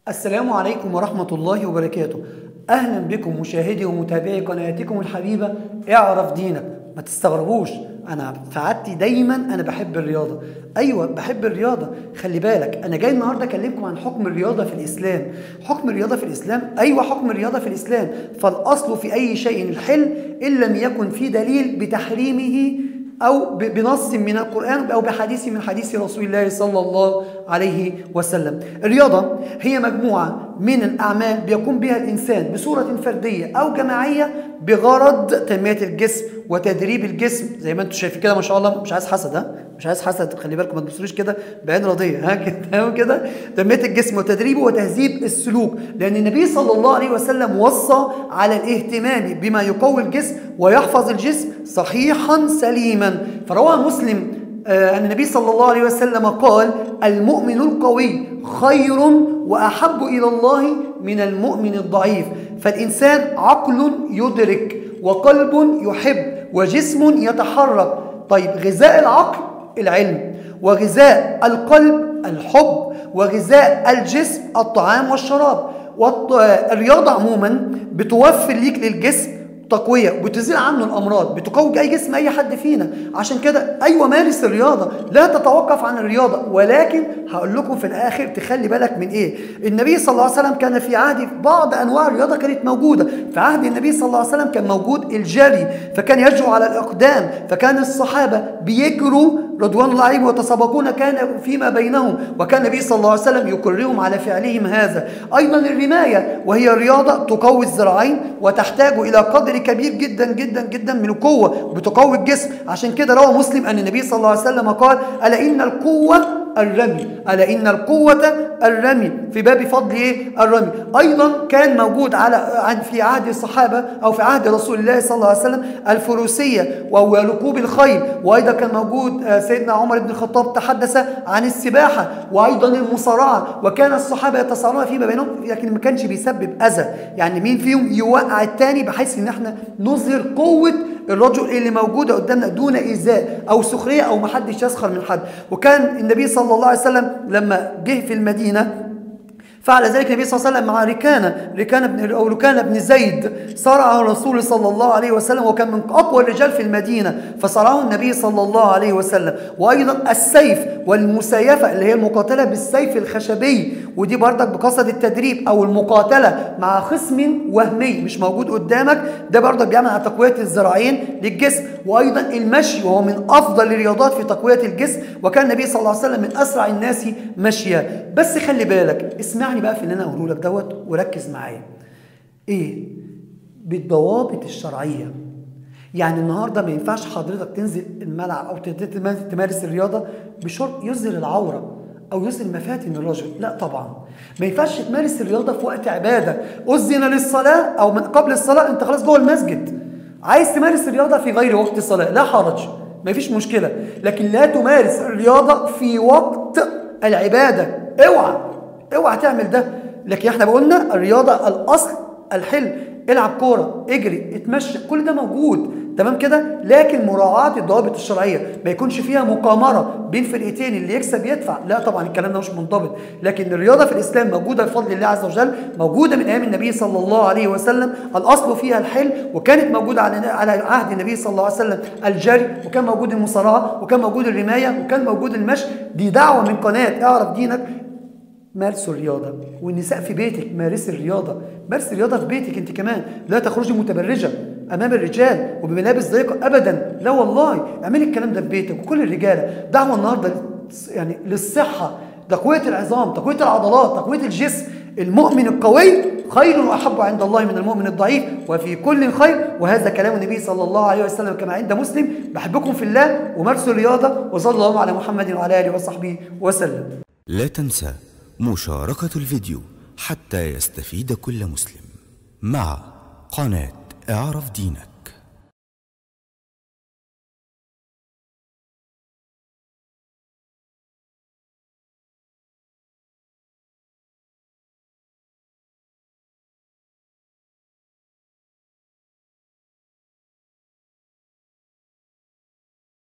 السلام عليكم ورحمة الله وبركاته أهلا بكم مشاهدي ومتابعي قناتكم الحبيبة اعرف دينك ما تستغربوش أنا في عادتي دايما أنا بحب الرياضة أيوة بحب الرياضة خلي بالك أنا جاي النهاردة أكلمكم عن حكم الرياضة في الإسلام حكم الرياضة في الإسلام أيوة حكم الرياضة في الإسلام فالأصل في أي شيء الحل إن لم يكن في دليل بتحريمه أو ب- بنص من القرآن أو بحديث من حديث رسول الله صلى الله عليه وسلم الرياضة هي مجموعة من الأعمال بيقوم بها الإنسان بصورة فردية أو جماعية بغرض تنمية الجسم وتدريب الجسم زي ما انتم شايفين كده ما شاء الله مش عايز حسد ها مش عايز حسد خلي بالكم ما تبصوليش كده بعين راضيه ها كده تمام كده تنميه الجسم وتدريبه وتهذيب السلوك لان النبي صلى الله عليه وسلم وصى على الاهتمام بما يقوي الجسم ويحفظ الجسم صحيحا سليما فروى مسلم آه، أن النبي صلى الله عليه وسلم قال المؤمن القوي خير وأحب إلى الله من المؤمن الضعيف فالإنسان عقل يدرك وقلب يحب وجسم يتحرك طيب غذاء العقل العلم وغذاء القلب الحب وغذاء الجسم الطعام والشراب والرياضة عموما بتوفر ليك للجسم تقوية بتزيل عنه الأمراض بتقوي أي جسم أي حد فينا عشان كده أيوة مارس الرياضة لا تتوقف عن الرياضة ولكن هقول لكم في الآخر تخلي بالك من إيه النبي صلى الله عليه وسلم كان في عهد بعض أنواع الرياضة كانت موجودة في عهد النبي صلى الله عليه وسلم كان موجود الجري فكان يجروا على الأقدام فكان الصحابة بيجروا رضوان الله عليهم ويتسابقون كان فيما بينهم وكان النبي صلى الله عليه وسلم يكرهم على فعلهم هذا أيضا الرماية وهي رياضة تقوي الذراعين وتحتاج إلى قدر كبير جدا جدا جدا من القوة وبتقوي الجسم عشان كده روى مسلم أن النبي صلى الله عليه وسلم قال ألا إن القوة الرمي ألا إن القوة الرمي في باب فضل إيه؟ الرمي أيضا كان موجود على عن- في عهد الصحابة أو في عهد رسول الله صلى الله عليه وسلم الفروسية وركوب الخيل وأيضا كان موجود آه، سيدنا عمر بن الخطاب تحدث عن السباحة وأيضا المصارعة وكان الصحابة يتصارعون فيما بينهم لكن ما كانش بيسبب أذى يعني مين فيهم يوقع التاني بحيث إن احنا نظهر قوة الرجل اللي موجودة قدامنا دون إيذاء أو سخرية أو محدش يسخر من حد وكان النبي صلى الله عليه وسلم لما جه في المدينة فعل ذلك النبي صلى الله عليه وسلم مع ركانة ركانة بن أو ركانة بن زيد صارع الرسول صلى الله عليه وسلم وكان من أقوى الرجال في المدينة فصارعه النبي صلى الله عليه وسلم وأيضا السيف والمسايفة اللي هي المقاتلة بالسيف الخشبي ودي بردك بقصد التدريب أو المقاتلة مع خصم وهمي مش موجود قدامك ده بردك بيعمل على تقوية الذراعين للجسم وأيضا المشي وهو من أفضل الرياضات في تقوية الجسم وكان النبي صلى الله عليه وسلم من أسرع الناس مشيا بس خلي بالك اسمعني بقى في اللي أنا أقوله لك دوت وركز معايا إيه بالضوابط الشرعية يعني النهارده ما ينفعش حضرتك تنزل الملعب او تت- تمارس الرياضه بشرط يظهر العوره او يظهر مفاتن الرجل لا طبعا ما ينفعش تمارس الرياضه في وقت عباده اذن للصلاه او من قبل الصلاه انت خلاص جوه المسجد عايز تمارس الرياضه في غير وقت الصلاه لا حرج ما فيش مشكله لكن لا تمارس الرياضه في وقت العباده اوعى اوعى تعمل ده لكن احنا قلنا الرياضه الاصل الحل العب كوره اجري اتمشى كل ده موجود تمام كده لكن مراعاه الضوابط الشرعيه ما يكونش فيها مقامره بين فرقتين اللي يكسب يدفع لا طبعا الكلام ده مش منضبط لكن الرياضه في الاسلام موجوده بفضل الله عز وجل موجوده من ايام النبي صلى الله عليه وسلم الاصل فيها الحل وكانت موجوده على على عهد النبي صلى الله عليه وسلم الجري وكان موجود المصارعه وكان موجود الرمايه وكان موجود المشي دي دعوه من قناه اعرف دينك مارسوا الرياضة والنساء في بيتك مارسي الرياضة مارسي الرياضة في بيتك انت كمان لا تخرجي متبرجة امام الرجال وبملابس ضيقة ابدا لا والله اعملي الكلام ده في بيتك وكل الرجالة دعوة النهاردة يعني للصحة تقوية العظام تقوية العضلات تقوية الجسم المؤمن القوي خير واحب عند الله من المؤمن الضعيف وفي كل خير وهذا كلام النبي صلى الله عليه وسلم كما عند مسلم بحبكم في الله ومارسوا الرياضة وصلى الله على محمد وعلى اله وصحبه وسلم لا تنسى مشاركة الفيديو حتى يستفيد كل مسلم مع قناة اعرف دينك